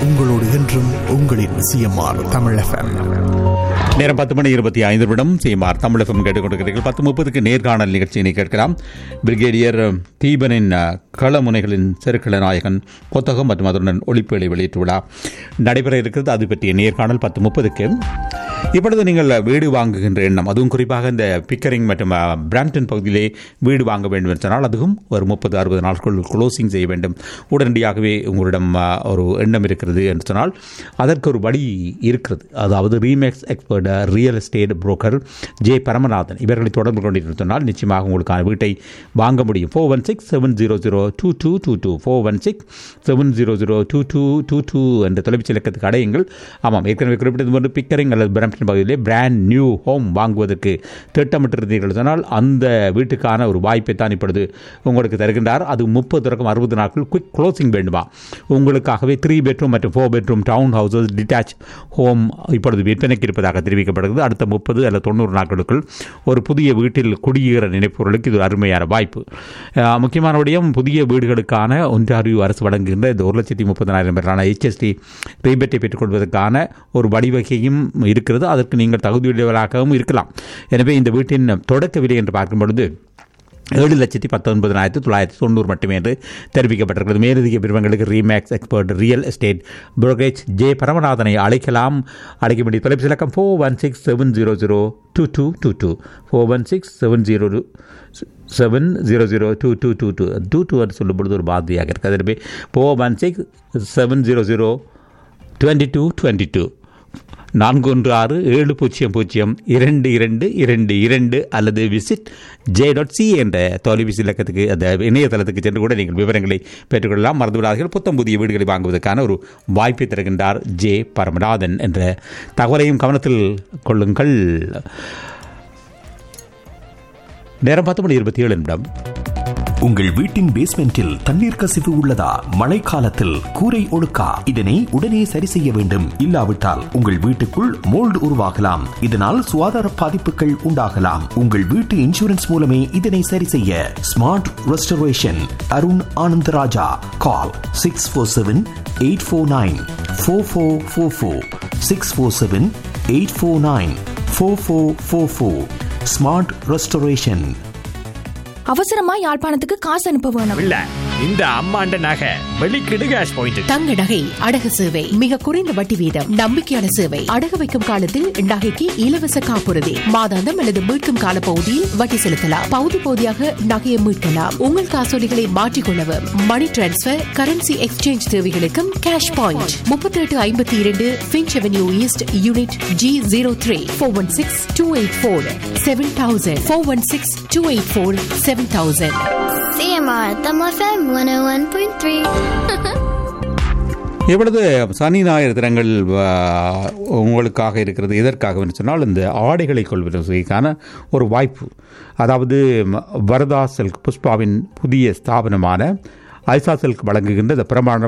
உங்களோடு என்றும் உங்களின் சிஎம்ஆர் தமிழ் எஃப்எம் நேரம் பத்து மணி இருபத்தி ஐந்து நிமிடம் செய்யுமார் தமிழகம் கேட்டுக்கொண்டிருக்கிறீர்கள் பத்து முப்பதுக்கு நேர்காணல் நிகழ்ச்சியினை கேட்கலாம் பிரிகேடியர் தீபனின் அஹ், களமுனைகளின் செருக்கள நாயகன் புத்தகம் மற்றும் அதனுடன் ஒளிப்பேழை வெளியீட்டு விழா நடைபெற இருக்கிறது அது பற்றிய நேர்காணல் பத்து முப்பதுக்கு இப்பொழுது நீங்கள் வீடு வாங்குகின்ற எண்ணம் அதுவும் குறிப்பாக இந்த பிக்கரிங் மற்றும் அஹ், பிராம்டன் பகுதியிலே வீடு வாங்க வேண்டும் என்று சொன்னால் அதுவும் ஒரு முப்பது அறுபது நாட்கள் க்ளோசிங் செய்ய வேண்டும் உடனடியாகவே உங்களிடம் அஹ், ஒரு எண்ணம் இருக்கிறது என்று சொன்னால் அதற்கு ஒரு வழி இருக்கிறது அதாவது Remax expert real estate broker J Paramanathan இவர்களை தொடர்பு கொண்டிருந்தால் சொன்னால் நிச்சயமாக உங்களுக்கான வீட்டை வாங்க முடியும் four one six seven zero zero two two two two four one six seven zero zero two two two two என்ற தொலைபேசி இலக்கத்துக்கு அடையுங்கள் ஆமாம் ஏற்கனவே குறிப்பிட்டது போன்று பிக்கரிங் அல்லது பிரம்டன் பகுதியிலே பிராண்ட் நியூ ஹோம் வாங்குவதற்கு திட்டமிட்டிருந்தீர்கள் சொன்னால் அந்த வீட்டுக்கான ஒரு வாய்ப்பை தான் இப்பொழுது உங்களுக்கு தருகின்றார் அது முப்பது தொடக்கம் அறுபது நாட்கள் குயிக் க்ளோசிங் வேண்டுமா உங்களுக்காகவே த்ரீ பெட்ரூம் மற்றும் four bedroom town houses detached home இப்பொழுது விற்பனைக்கு இருப்பதாக தெரிவிக்கப்படுகிறது அடுத்த முப்பது அல்லது தொண்ணூறு நாட்களுக்குள் ஒரு புதிய வீட்டில் குடியேற நினைப்பவர்களுக்கு இது ஒரு அருமையான வாய்ப்பு அஹ், முக்கியமான விடயம் புதிய வீடுகளுக்கான ஒன்றாரியோ அரசு வழங்குகின்ற இந்த ஒரு லட்சத்தி முப்பதனாயிரம் பேரான ஹெச்எஸ்டி ரீபேட்டை பெற்றுக்கொள்வதற்கான ஒரு வழிவகையும் இருக்கிறது அதற்கு நீங்கள் தகுதியுடையவராகவும் இருக்கலாம் எனவே இந்த வீட்டின் தொடக்க விலை என்று பார்க்கும் பொழுது ஏழு லட்சத்தி பத்தொன்பதினாயிரத்தி தொள்ளாயிரத்தி தொண்ணூறு மட்டுமே என்று தெரிவிக்கப்பட்டிருக்கிறது மேலதிக விவரங்களுக்கு Remax expert real estate brokerage J பரமநாதனை அழைக்கலாம் அழைக்க வேண்டிய தொலைபேசி இலக்கம் four one six seven zero zero two two two two four one six seven zero seven zero zero two two two two two two என்று சொல்லும் பொழுது ஒரு பாதியாக இருக்குது அதில் போய் four one six seven zero zero twenty two twenty two நான்கு ஒன்று ஆறு ஏழு பூஜ்ஜியம் பூஜ்ஜியம் இரண்டு இரண்டு இரண்டு இரண்டு அல்லது விசிட் ஜே டாட் சி என்ற தொலைபேசி இலக்கத்துக்கு அந்த இணையதளத்துக்கு சென்று கூட நீங்கள் விவரங்களை பெற்றுக்கொள்ளலாம் மறந்துவிடாதீர்கள் புத்தம் புதிய வீடுகளை வாங்குவதற்கான ஒரு வாய்ப்பை தருகின்றார் ஜே பரமநாதன் என்ற தகவலையும் கவனத்தில் கொள்ளுங்கள் நேரம் பத்து மணி இருபத்தி ஏழு நிமிடம் உங்கள் வீட்டின் பேஸ்மெண்டில் தண்ணீர் கசிவு உள்ளதா மழைக்காலத்தில் கூரை ஒழுக்கா இதனை உடனே சரி செய்ய வேண்டும் இல்லாவிட்டால் உங்கள் வீட்டுக்குள் மோல்டு உருவாகலாம் இதனால் சுகாதார பாதிப்புகள் உண்டாகலாம் உங்கள் வீட்டு இன்சூரன்ஸ் மூலமே இதனை சரி செய்ய smart restoration Arun Anandaraja call six four seven eight four nine four four four four six four seven eight four nine four four four four smart restoration அவசரமா யாழ்ப்பாணத்துக்கு காசு அனுப்ப வேணும் இல்ல இந்த அம்மாண்ட நகை வெளிக்கிடு கேஷ் பாயிண்ட் தங்க நகை அடகு சேவை மிக குறைந்த வட்டி வீதம் நம்பிக்கையான சேவை அடகு வைக்கும் காலத்தில் நகைக்கு இலவச காப்புறுதி மாதாந்தம் அல்லது மீட்கும் கால பகுதியில் வட்டி செலுத்தலாம் பகுதி பகுதியாக நகையை மீட்கலாம் உங்கள் காசோலிகளை மாற்றிக்கொள்ளவும் மணி டிரான்ஸ்பர் கரன்சி எக்ஸ்சேஞ்ச் தேவைகளுக்கும் கேஷ் பாயிண்ட் முப்பத்தி எட்டு ஐம்பத்தி இரண்டு Finch avenue east unit G zero three four one six two eight four seven thousand four one six two eight four seven thousand CMR, Tama FM 101.3. இவ்வளவு சனி ஞாயிறு தினங்கள் ஆ, உங்களுக்காக இருக்கிறது எதற்காக என்று சொன்னால் இந்த ஆடைகளை கொள்வதற்கான ஒரு வாய்ப்பு அதாவது ம, வரதா சில்க் புஷ்பாவின் புதிய ஸ்தாபனமான ஐசா சில்க் வழங்குகின்ற இந்த பிரமாண